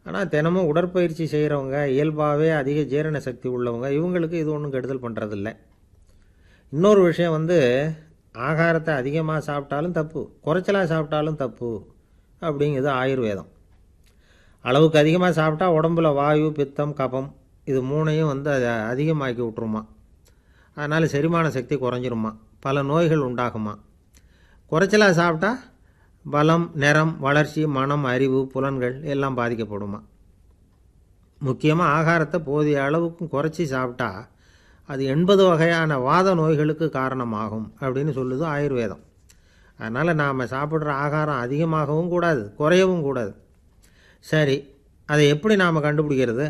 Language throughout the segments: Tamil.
ஆனால் தினமும் உடற்பயிற்சி செய்கிறவங்க இயல்பாகவே அதிக ஜீரண சக்தி உள்ளவங்க இவங்களுக்கு இது ஒன்றும் கெடுதல் பண்ணுறதில்ல இன்னொரு விஷயம் வந்து ஆகாரத்தை அதிகமாக சாப்பிட்டாலும் தப்பு குறைச்சலாக சாப்பிட்டாலும் தப்பு அப்படிங்கிறது ஆயுர்வேதம் அளவுக்கு அதிகமாக சாப்பிட்டா உடம்புல வாயு பித்தம் கபம் இது மூணையும் வந்து அதை அதிகமாக்கி விட்ருமா அதனால் செரிமான சக்தி குறைஞ்சிருமா பல நோய்கள் உண்டாகுமா குறைச்சலாக சாப்பிட்டா பலம் நிறம் வளர்ச்சி மனம் அறிவு புலன்கள் எல்லாம் பாதிக்கப்படுமா முக்கியமாக ஆகாரத்தை போதிய அளவுக்கும் குறைச்சி சாப்பிட்டா அது எண்பது வகையான வாத நோய்களுக்கு காரணமாகும் அப்படின்னு சொல்லுது ஆயுர்வேதம் அதனால் நாம் சாப்பிட்ற ஆகாரம் அதிகமாகவும் கூடாது குறையவும் கூடாது சரி அதை எப்படி நாம் கண்டுபிடிக்கிறது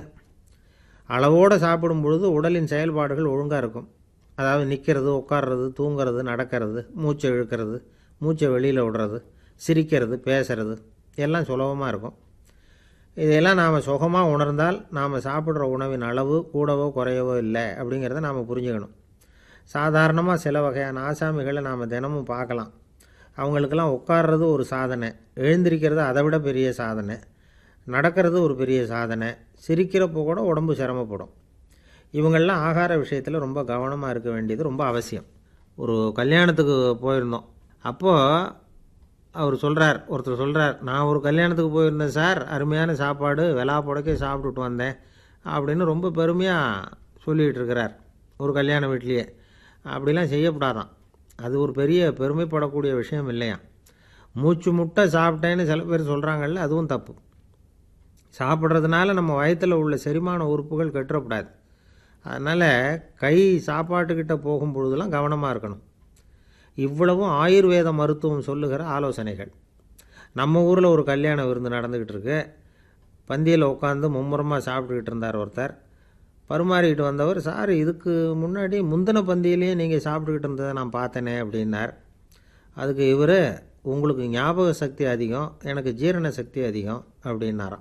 அளவோடு சாப்பிடும் பொழுது உடலின் செயல்பாடுகள் ஒழுங்காக இருக்கும் அதாவது நிற்கிறது உட்கார்றது தூங்கிறது நடக்கிறது மூச்சை இழுக்கிறது மூச்சை வெளியில் விடுறது சிரிக்கிறது பேசுறது எல்லாம் சுலபமாக இருக்கும் இதையெல்லாம் நாம் சுகமாக உணர்ந்தால் நாம் சாப்பிட்ற உணவின் அளவு கூடவோ குறையவோ இல்லை அப்படிங்கிறத நாம் புரிஞ்சுக்கணும் சாதாரணமாக சில வகையான ஆசாமிகளை நாம் தினமும் பார்க்கலாம் அவங்களுக்கெல்லாம் உட்கார்றது ஒரு சாதனை எழுந்திருக்கிறது அதை விட பெரிய சாதனை நடக்கிறது ஒரு பெரிய சாதனை சிரிக்கிறப்போ கூட உடம்பு சிரமப்படும் இவங்கெல்லாம் ஆகார விஷயத்தில் ரொம்ப கவனமாக இருக்க வேண்டியது ரொம்ப அவசியம் ஒரு கல்யாணத்துக்கு போயிருந்தோம் அப்போது அவர் சொல்கிறார் ஒருத்தர் சொல்கிறார் நான் ஒரு கல்யாணத்துக்கு போயிருந்தேன் சார் அருமையான சாப்பாடு வெலா புடக்கே சாப்பிட்டுட்டு வந்தேன் அப்படின்னு ரொம்ப பெருமையாக சொல்லிகிட்டு இருக்கிறார் ஒரு கல்யாண வீட்லேயே அப்படிலாம் செய்யக்கூடாதான் அது ஒரு பெரிய பெருமைப்படக்கூடிய விஷயம் இல்லையா மூச்சு முட்டை சாப்பிட்டேன்னு சில பேர் சொல்கிறாங்கல்ல அதுவும் தப்பு சாப்பிட்றதுனால நம்ம வயத்தில் உள்ள செரிமான உறுப்புகள் கெட்டுறக்கூடாது அதனால் கை சாப்பாட்டுக்கிட்ட போகும் பொழுதெல்லாம் கவனமாக இருக்கணும் இவ்வளவும் ஆயுர்வேத மருத்துவம் சொல்லுகிற ஆலோசனைகள் நம்ம ஊரில் ஒரு கல்யாண விருந்து நடந்துக்கிட்டு இருக்கு பந்தியில் உட்காந்து மும்முரமாக சாப்பிட்டுக்கிட்டு இருந்தார் ஒருத்தர் பரிமாறிக்கிட்டு வந்தவர் சார் இதுக்கு முன்னாடி முந்தின பந்தியிலேயே நீங்கள் சாப்பிட்டுக்கிட்டு இருந்ததை நான் பார்த்தேனே அப்படின்னார் அதுக்கு இவர் உங்களுக்கு ஞாபக சக்தி அதிகம் எனக்கு ஜீரண சக்தி அதிகம் அப்படின்னாராம்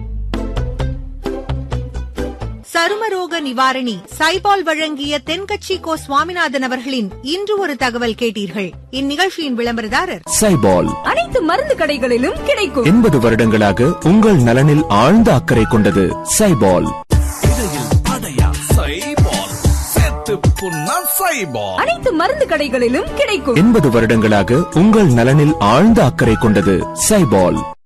சருமரோக நிவாரணி சைபால் வழங்கிய தென்கட்சி கோ சுவாமிநாதன் அவர்களின் இன்று ஒரு தகவல் கேட்டீர்கள் இந்நிகழ்ச்சியின் விளம்பரதாரர் சைபால் அனைத்து மருந்து கடைகளிலும் கிடைக்கும் எண்பது வருடங்களாக உங்கள் நலனில் ஆழ்ந்த அக்கறை கொண்டது சைபால் அனைத்து மருந்து கடைகளிலும் கிடைக்கும் எண்பது வருடங்களாக உங்கள் நலனில் ஆழ்ந்த அக்கறை கொண்டது சைபால்